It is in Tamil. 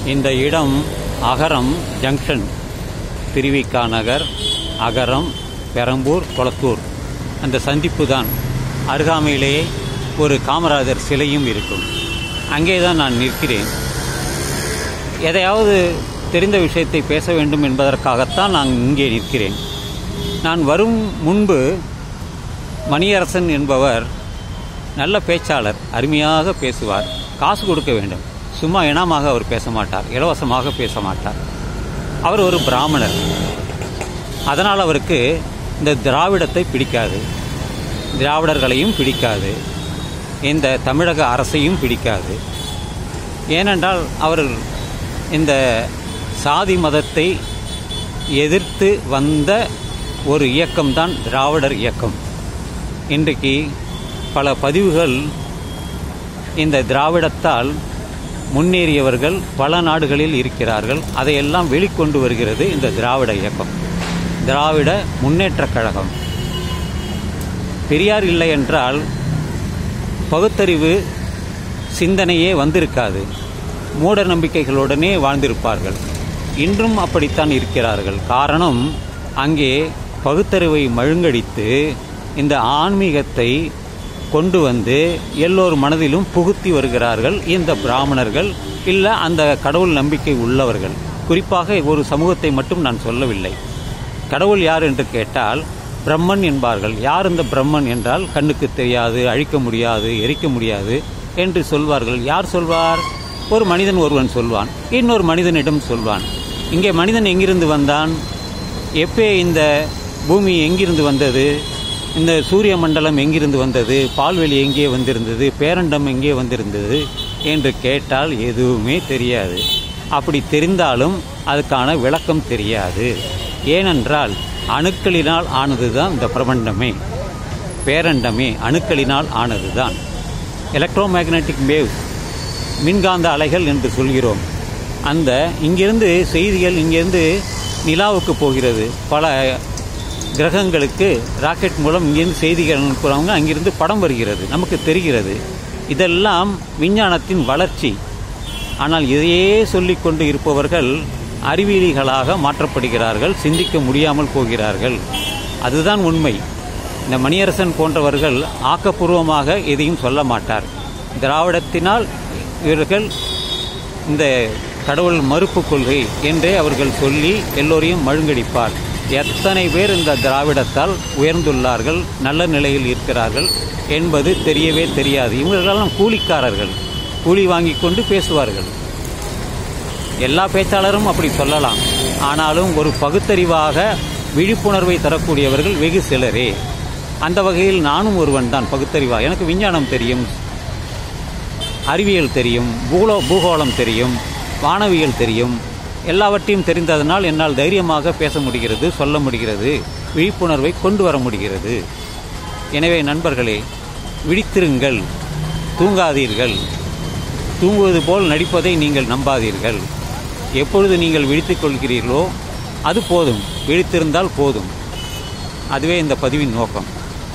இந்த இடம் அகரம் ஜங்ஷன் திருவிக்கா நகர் அகரம் பெரம்பூர் கொளத்தூர் அந்த சந்திப்பு தான் அருகாமையிலேயே ஒரு காமராஜர் சிலையும் இருக்கும் அங்கே தான் நான் நிற்கிறேன் எதையாவது தெரிந்த விஷயத்தை பேச வேண்டும் என்பதற்காகத்தான் நான் இங்கே நிற்கிறேன் நான் வரும் முன்பு மணியரசன் என்பவர் நல்ல பேச்சாளர் அருமையாக பேசுவார் காசு கொடுக்க வேண்டும் சும்மா இனமாக அவர் பேச மாட்டார் இலவசமாக பேச மாட்டார் அவர் ஒரு பிராமணர் அதனால் அவருக்கு இந்த திராவிடத்தை பிடிக்காது திராவிடர்களையும் பிடிக்காது இந்த தமிழக அரசையும் பிடிக்காது ஏனென்றால் அவர் இந்த சாதி மதத்தை எதிர்த்து வந்த ஒரு இயக்கம்தான் திராவிடர் இயக்கம் இன்றைக்கு பல பதிவுகள் இந்த திராவிடத்தால் முன்னேறியவர்கள் பல நாடுகளில் இருக்கிறார்கள் அதையெல்லாம் வெளிக்கொண்டு வருகிறது இந்த திராவிட இயக்கம் திராவிட முன்னேற்றக் கழகம் பெரியார் இல்லை என்றால் பகுத்தறிவு சிந்தனையே வந்திருக்காது மூட நம்பிக்கைகளுடனே வாழ்ந்திருப்பார்கள் இன்றும் அப்படித்தான் இருக்கிறார்கள் காரணம் அங்கே பகுத்தறிவை மழுங்கடித்து இந்த ஆன்மீகத்தை கொண்டு வந்து எல்லோர் மனதிலும் புகுத்தி வருகிறார்கள் இந்த பிராமணர்கள் இல்லை அந்த கடவுள் நம்பிக்கை உள்ளவர்கள் குறிப்பாக ஒரு சமூகத்தை மட்டும் நான் சொல்லவில்லை கடவுள் யார் என்று கேட்டால் பிரம்மன் என்பார்கள் யார் இந்த பிரம்மன் என்றால் கண்ணுக்கு தெரியாது அழிக்க முடியாது எரிக்க முடியாது என்று சொல்வார்கள் யார் சொல்வார் ஒரு மனிதன் ஒருவன் சொல்வான் இன்னொரு மனிதனிடம் சொல்வான் இங்கே மனிதன் எங்கிருந்து வந்தான் எப்பே இந்த பூமி எங்கிருந்து வந்தது இந்த சூரிய மண்டலம் எங்கிருந்து வந்தது பால்வெளி எங்கே வந்திருந்தது பேரண்டம் எங்கே வந்திருந்தது என்று கேட்டால் எதுவுமே தெரியாது அப்படி தெரிந்தாலும் அதுக்கான விளக்கம் தெரியாது ஏனென்றால் அணுக்களினால் ஆனதுதான் இந்த பிரபண்டமே பேரண்டமே அணுக்களினால் ஆனதுதான் எலக்ட்ரோ மேக்னட்டிக் வேவ் மின்காந்த அலைகள் என்று சொல்கிறோம் அந்த இங்கிருந்து செய்திகள் இங்கிருந்து நிலாவுக்கு போகிறது பல கிரகங்களுக்கு ராக்கெட் மூலம் இங்கிருந்து செய்திகள் அனுப்புகிறவங்க அங்கிருந்து படம் வருகிறது நமக்கு தெரிகிறது இதெல்லாம் விஞ்ஞானத்தின் வளர்ச்சி ஆனால் இதையே சொல்லிக் கொண்டு இருப்பவர்கள் அறிவியலிகளாக மாற்றப்படுகிறார்கள் சிந்திக்க முடியாமல் போகிறார்கள் அதுதான் உண்மை இந்த மணியரசன் போன்றவர்கள் ஆக்கப்பூர்வமாக எதையும் சொல்ல மாட்டார் திராவிடத்தினால் இவர்கள் இந்த கடவுள் மறுப்பு கொள்கை என்றே அவர்கள் சொல்லி எல்லோரையும் மழுங்கடிப்பார் எத்தனை பேர் இந்த திராவிடத்தால் உயர்ந்துள்ளார்கள் நல்ல நிலையில் இருக்கிறார்கள் என்பது தெரியவே தெரியாது இவர்களெல்லாம் கூலிக்காரர்கள் கூலி வாங்கி கொண்டு பேசுவார்கள் எல்லா பேச்சாளரும் அப்படி சொல்லலாம் ஆனாலும் ஒரு பகுத்தறிவாக விழிப்புணர்வை தரக்கூடியவர்கள் வெகு சிலரே அந்த வகையில் நானும் ஒருவன் தான் பகுத்தறிவா எனக்கு விஞ்ஞானம் தெரியும் அறிவியல் தெரியும் பூலோ பூகோளம் தெரியும் வானவியல் தெரியும் எல்லாவற்றையும் தெரிந்ததனால் என்னால் தைரியமாக பேச முடிகிறது சொல்ல முடிகிறது விழிப்புணர்வை கொண்டு வர முடிகிறது எனவே நண்பர்களே விழித்திருங்கள் தூங்காதீர்கள் தூங்குவது போல் நடிப்பதை நீங்கள் நம்பாதீர்கள் எப்பொழுது நீங்கள் விழித்துக் கொள்கிறீர்களோ அது போதும் விழித்திருந்தால் போதும் அதுவே இந்த பதிவின் நோக்கம்